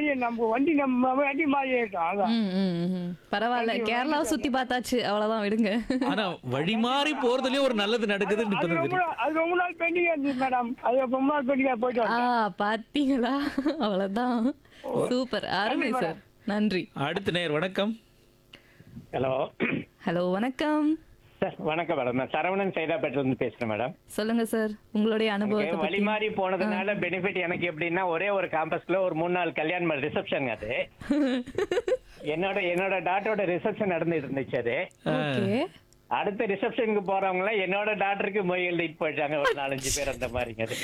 நம்ம வண்டி நம்ம வண்டி மாறி இருக்கும் அதான் ம், ம், ம். பரவாயில்ல கேரளாவை சுத்தி பார்த்தாச்சு அவ்வளவுதான் விடுங்க ஆனா வழி மாறி போறதுலயும் ஒரு நல்லது நடக்குதுன்னு அது இப்பதான் ரொம்ப தெரியும். நாள்- அது ரொம்ப நாள் பெண்டிங்கா இருந்துச்சு மேடம் அது ரொம்ப நாள் பெண்டிங்கா போயிட்டு ஆ வந்தேன். பாத்தீங்களா அவ்வளவுதான் சூப்பர் அருமை சார் நன்றி அடுத்த நேயர் வணக்கம் ஹலோ ஹலோ வணக்கம் சார் வணக்கம் மேடம் நான் சரவணன் சைதாப்பேட்டில இருந்து பேசுறேன் மேடம் சொல்லுங்க சார் உங்களுடைய எனக்கு அனுபவத்தை வழி பத்தி மாறி போனதுனால பெனிஃபிட் எனக்கு எப்படின்னா ஒரே ஒரு காம்பஸ்ல ஒரு மூணு நாள் கல்யாணம் ரிசப்ஷன் அது என்னோட என்னோட டாட்டரோட ரிசப்ஷன் நடந்துட்டு இருந்துச்சு அது ஓகே அடுத்த ரிசப்ஷனுக்கு போறவங்க எல்லாம் என்னோட டாக்டருக்கு மொய் எழுதிட்டு போயிட்டாங்க ஒரு நாலஞ்சு பேர் அந்த மாதிரிங்க அது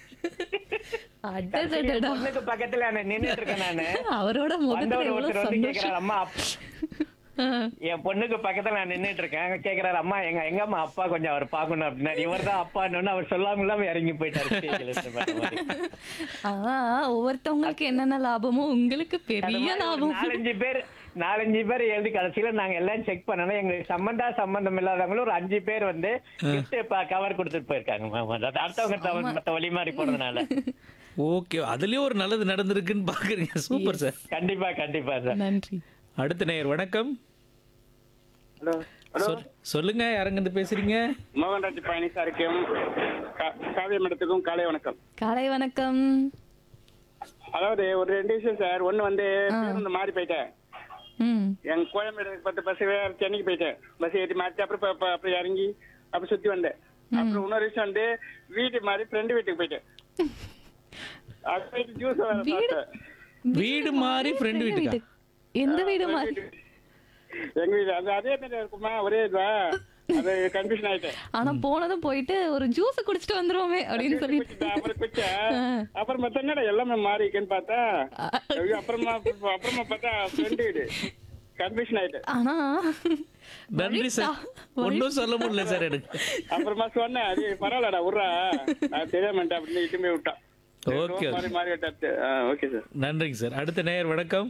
அடடடடா பொண்ணுக்கு பக்கத்துல நான் நின்னுட்டு இருக்கேன் நானு அவரோட முகத்துல வந்தவர் எவ்வளவு ஒருத்தர் வந்து கேக்குறாரு சந்தோஷம் அம்மா அப்- ஆ. என் பொண்ணுக்கு பக்கத்துல நான் நின்னுட்டு இருக்கேன் கேக்குறாரு அம்மா எங்க எங்க அம்மா அப்பா கொஞ்சம் அவர் பாக்கணும் அப்படின்னா இவர் தான் அப்பான்னு அவர் சொல்லாம இல்லாம இறங்கி போயிட்டாரு ஸ்டேஜ்ல இருந்து பாத்த மாதிரி. ஆனா ஒவ்வொருத்தவங்களுக்கு என்னென்ன லாபமோ உங்களுக்கு அந்த பெரிய மாதிரி ஒரு லாபம் நாலஞ்சு பேர் நாலஞ்சு பேர் எழுதி கடைசியில நாங்க எல்லாம் செக் பண்ணோம் எங்களுக்கு சம்பந்தா சம்பந்தம் இல்லாதவங்களும் ஒரு அஞ்சு பேர் வந்து gift கவர் கொடுத்துட்டு போயிருக்காங்க மேம் அது அடுத்தவங்க தவ- மத்த வழி மாறி போனதுனால ஓகே அதுலயும் ஒரு நல்லது நடந்திருக்குன்னு பாக்குறீங்க சூப்பர் சார் கண்டிப்பா கண்டிப்பா சார் நன்றி அடுத்த நேயர் வணக்கம் ஹலோ ஹலோ சொல்- சொல்லுங்க யாருங்க இருந்து பேசுறீங்க மோகன்ராஜ் பழனிசாருக்கும் கா- காவிய மடத்துக்கும் காலை வணக்கம் காலை வணக்கம் அதாவது ஒரு ரெண்டு விஷயம் சார் ஒண்ணு வந்து பேருந்து மாறி போயிட்டேன் ம் என் கோயம்பேடு பத்து பஸ் சென்னைக்கு போயிட்டேன் பஸ் ஏற்றி மாற்றி அப்புறம் இப்ப- இப்ப- அப்புறம் இறங்கி அப்புறம் சுத்தி வந்தேன் அப்புறம் இன்னொரு விஷயம் வந்து வீட்டு மாதிரி ஃப்ரெண்டு வீட்டுக்கு போயிட்டேன் அது போயிட்டு ஜூஸ் வீடு வீடு மாறி friend எந்த வீட்டுக்கா? வீட்டு? எந்த வீடு மாதிரி எங்க வீடு அது அதே மாதிரி இருக்குமா ஒரே இதுவா அது கன்ஃபியூஷன் ஆயிட்டேன் ஆனா போனதும் போயிட்டு ஒரு ஜூஸ் குடிச்சிட்டு வந்துருவோமே அப்படின்னு சொல்லிட்டு குடிச்சிட்டேன், அப்புறம் குடிச்சேன் அப்புறம் பார்த்தா என்னடா எல்லாமே மாறி இருக்குன்னு பார்த்தா ஐயோ, அப்புறமா அப்புறமா பார்த்தா ஃப்ரெண்டு வீடு கன்ஃபியூஷன் ஆயிட்டேன் ஆனா நன்றி சார் ஒன்றும் சொல்ல முடியல சார் எனக்கு அப்புறமா சொன்னேன் அது பரவாயில்லடா விட்றா நான் தெரியாமட்டேன் அப்படின்னு இட்டுமே விட்டான் Okay, மாறி மாறி விட்டாச்சு ஓகே சார் நன்றிங்க சார் அடுத்த நேயர் வணக்கம்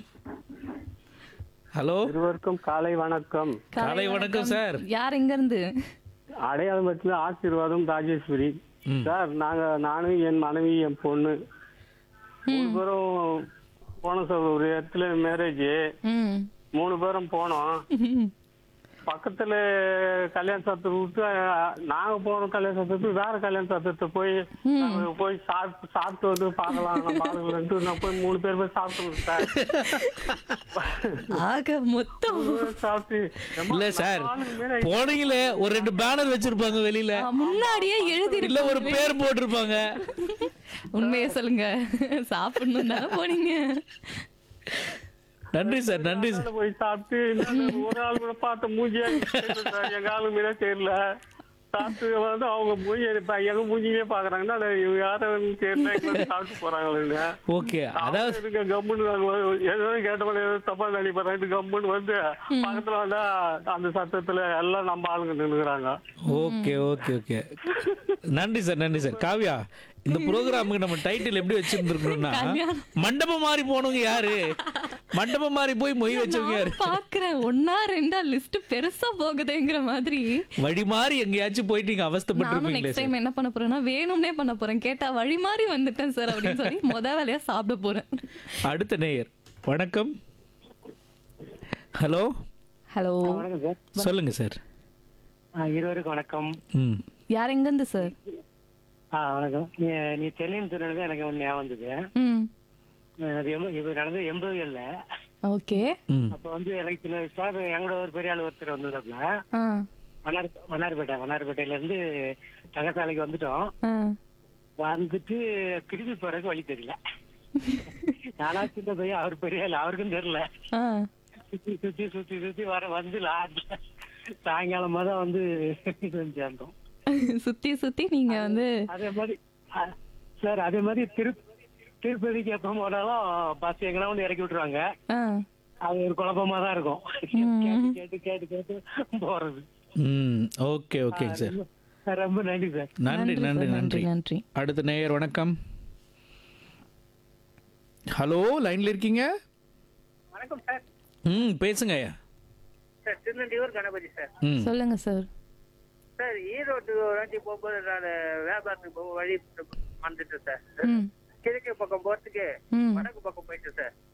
ஹலோ இருவருக்கும் காலை வணக்கம் காலை வணக்கம் சார் யார் எங்க இருந்து அடையாளமத்தில் ஆசீர்வாதம் ராஜேஸ்வரி ம். சார் நாங்க நானும் என் மனைவி என் பொண்ணு மூணு பேரும் போனோம் சார் ஒரு இடத்துல மேரேஜ் ம் மூணு பேரும் போனோம் பக்கத்துல கல்யாண சத்திரம் விட்டு அஹ், நாங்க போனோம் கல்யாண சத்திரத்துக்கு வேற கல்யாண சத்திரத்தை போய் நாங்க போய் சாப்பிட்டு சாப்பிட்டு வந்து பார்க்கலாம் நம்ம ஆளுங்கள்ட்டு நான் போய் மூணு பேர் போய் சாப்பிட்டு சார் ஆக மொத்தம் மூணு பேர் சாப்பிட்டு இல்ல சார் போனீங்களே ஒரு ரெண்டு பேனர் வச்சிருப்பாங்க வெளியில ஆ, முன்னாடியே எழுதி இல்ல ஒரு பேர் போட்டிருப்பாங்க உண்மையை சொல்லுங்க சாப்பிடணும் தானே போனீங்க நன்றி சார் நன்றி சார் போய் சாப்பிட்டு இன்னொரு ஒரு ஆள் கூட பார்த்த மூஞ்சியே தெரியல சார். எங்க ஆளுமே தெரியல சாப்பிட்டு வந்து அவங்க மூஞ்சி எங்க மூஞ்சியே பாக்குறாங்கன்னா இவங்க யாரும் தெரியல இங்க வந்து சாப்பிட்டு போறாங்க ஓகே அதாவது இருக்க கம்முன்னு நாங்க வந்து ஏதோ கேட்டவங்க ஏதோ தப்பா நினைப்பாங்க கம்முன்னு வந்து பக்கத்துல வந்தா அந்த சத்தத்துல எல்லாம் நம்ம ஆளுங்க நின்னுக்குறாங்க ஓகே ஓகே ஓகே நன்றி சார் நன்றி சார் காவ்யா இந்த ப்ரோக்ராமுக்கு நம்ம டைட்டில் எப்படி வச்சிருந்துருக்கணும்னா கல்யாணம். மண்டபம் மாறி போனவங்க யாரு மண்டபம் மாறி போய் மொய் வச்சவங்க யாரு நான் பாக்குறேன் ஒன்னா ரெண்டா லிஸ்ட் பெருசா போகுதேங்கிற மாதிரி வழி மாறி எங்கேயாச்சும் போயிட்டு நீங்க நானும் அவஸ்தப்பட்டிருப்பீங்களே நெக்ஸ்ட் சார் டைம் என்ன பண்ண போறேன்னா வேணும்னே பண்ண போறேன் கேட்டா வழி மாறி வந்துட்டேன் சார் அப்படின்னு சொல்லி முத வேலையா சாப்பிட போறேன் அடுத்த நேயர் வணக்கம் ஹலோ ஹலோ வணக்கம் சார் சொல்லுங்க சார் இருவருக்கும் வணக்கம் ம் யார் எங்க இருந்து சார் ஆ வணக்கம் நீ நீ சென்னைன்னு சொன்னது எனக்கு ஒன்று ஞாபகம் வந்தது ம் அது எம்ப- இது நடந்தது எண்பதுகள்ல ஓகே ம் அப்ப வந்து எனக்கு சின்ன வயசுல எங்களோட ஒரு பெரிய ஆள் ஒருத்தர் வந்ததுல ஆ வண்ணார் வண்ணார்பேட்டை வண்ணார்பேட்டையில இருந்து தங்கசாலைக்கு வந்துட்டோம் ஆ வந்துட்டு திரும்பி போறதுக்கு வழி தெரியல நானா சின்ன பையன் அவர் பெரிய ஆள் அவருக்கும் தெரியல ஆ சுத்தி சுத்தி சுத்தி சுத்தி வர வந்து லாஸ்ட்ல சாயங்காலமா தான் வந்து இது வந்து சேர்ந்தோம் சுத்தி சுத்தி நீங்க வந்து அதே மாதிரி அ- சார் அதே மாதிரி திரு திருப்பதிக்கு எப்ப போனாலும் பஸ் எங்கன்னா வந்து இறக்கி விட்டுருவாங்க ஆ அது ஒரு குழப்பமா தான் இருக்கும் கேட்டு கேட்டு கேட்டு கேட்டு போறது ம் ஓகே ஓகேங்க சார் சார், ரொம்ப நன்றி சார் நன்றி சார், நன்றி நன்றி நன்றி அடுத்த நேயர் வணக்கம் ஹலோ லைன்ல இருக்கீங்க வணக்கம் சார் ம் பேசுங்க சார் திருநெல்வேலூர் கணபதி சார் ம் சொல்லுங்க சார் சார் ஈரோடு ஒரு வாட்டி போகும்போது நான் வியாபாரத்துக்கு போக வழி வந்துட்டேன் சார் ம் கிழக்கு பக்கம் போறதுக்கு ம் வடக்கு பக்கம் போயிட்டேன் சார்